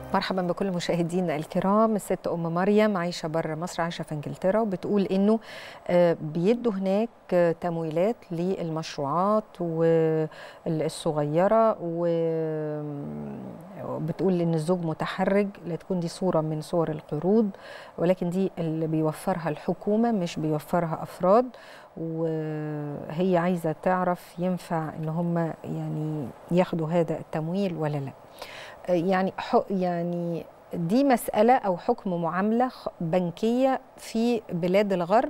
مرحبا بكل مشاهدينا الكرام الست ام مريم عايشه بره مصر عايشه في انجلترا وبتقول انه بيدوا هناك تمويلات للمشروعات الصغيره وبتقول ان الزوج متحرج لا تكون دي صوره من صور القروض ولكن دي اللي بيوفرها الحكومه مش بيوفرها افراد وهي عايزه تعرف ينفع ان هم يعني ياخدوا هذا التمويل ولا لا يعني يعني دي مسألة أو حكم معاملة بنكية في بلاد الغرب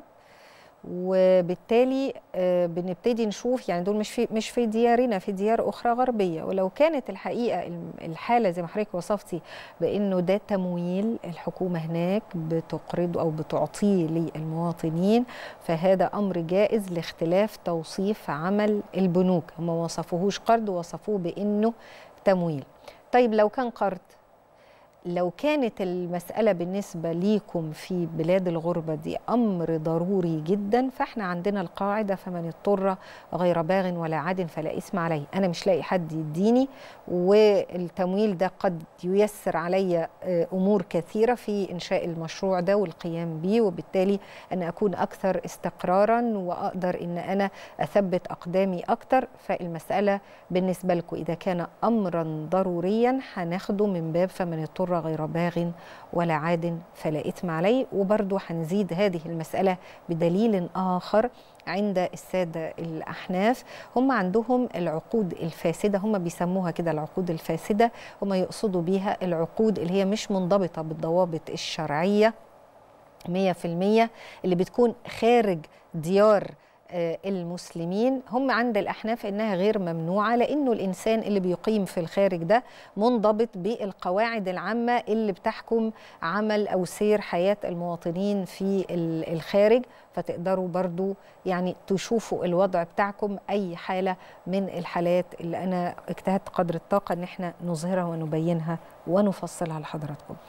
وبالتالي بنبتدي نشوف يعني دول مش في مش في ديارنا في ديار اخرى غربيه ولو كانت الحقيقه الحاله زي ما حضرتك وصفتي بانه ده تمويل الحكومه هناك بتقرضه او بتعطيه للمواطنين فهذا امر جائز لاختلاف توصيف عمل البنوك هم ما وصفوهوش قرض وصفوه بانه تمويل طيب لو كان قرض لو كانت المسألة بالنسبة ليكم في بلاد الغربة دي أمر ضروري جدا فإحنا عندنا القاعدة فمن اضطر غير باغ ولا عاد فلا إثم عليه أنا مش لاقي حد يديني والتمويل ده قد ييسر علي أمور كثيرة في إنشاء المشروع ده والقيام به وبالتالي أنا أكون أكثر استقرارا وأقدر إن أنا أثبت أقدامي أكتر فالمسألة بالنسبة لكم إذا كان أمرا ضروريا هناخده من باب فمن اضطر غير باغ ولا عاد فلا إثم عليه وبرضو هنزيد هذه المسألة بدليل آخر عند السادة الأحناف هم عندهم العقود الفاسدة هم بيسموها كده العقود الفاسدة هم يقصدوا بيها العقود اللي هي مش منضبطة بالضوابط الشرعية 100% اللي بتكون خارج ديار المسلمين هم عند الأحناف إنها غير ممنوعة لأنه الإنسان اللي بيقيم في الخارج ده منضبط بالقواعد العامة اللي بتحكم عمل أو سير حياة المواطنين في الخارج فتقدروا برضو يعني تشوفوا الوضع بتاعكم أي حالة من الحالات اللي أنا اجتهدت قدر الطاقة إن احنا نظهرها ونبينها ونفصلها لحضراتكم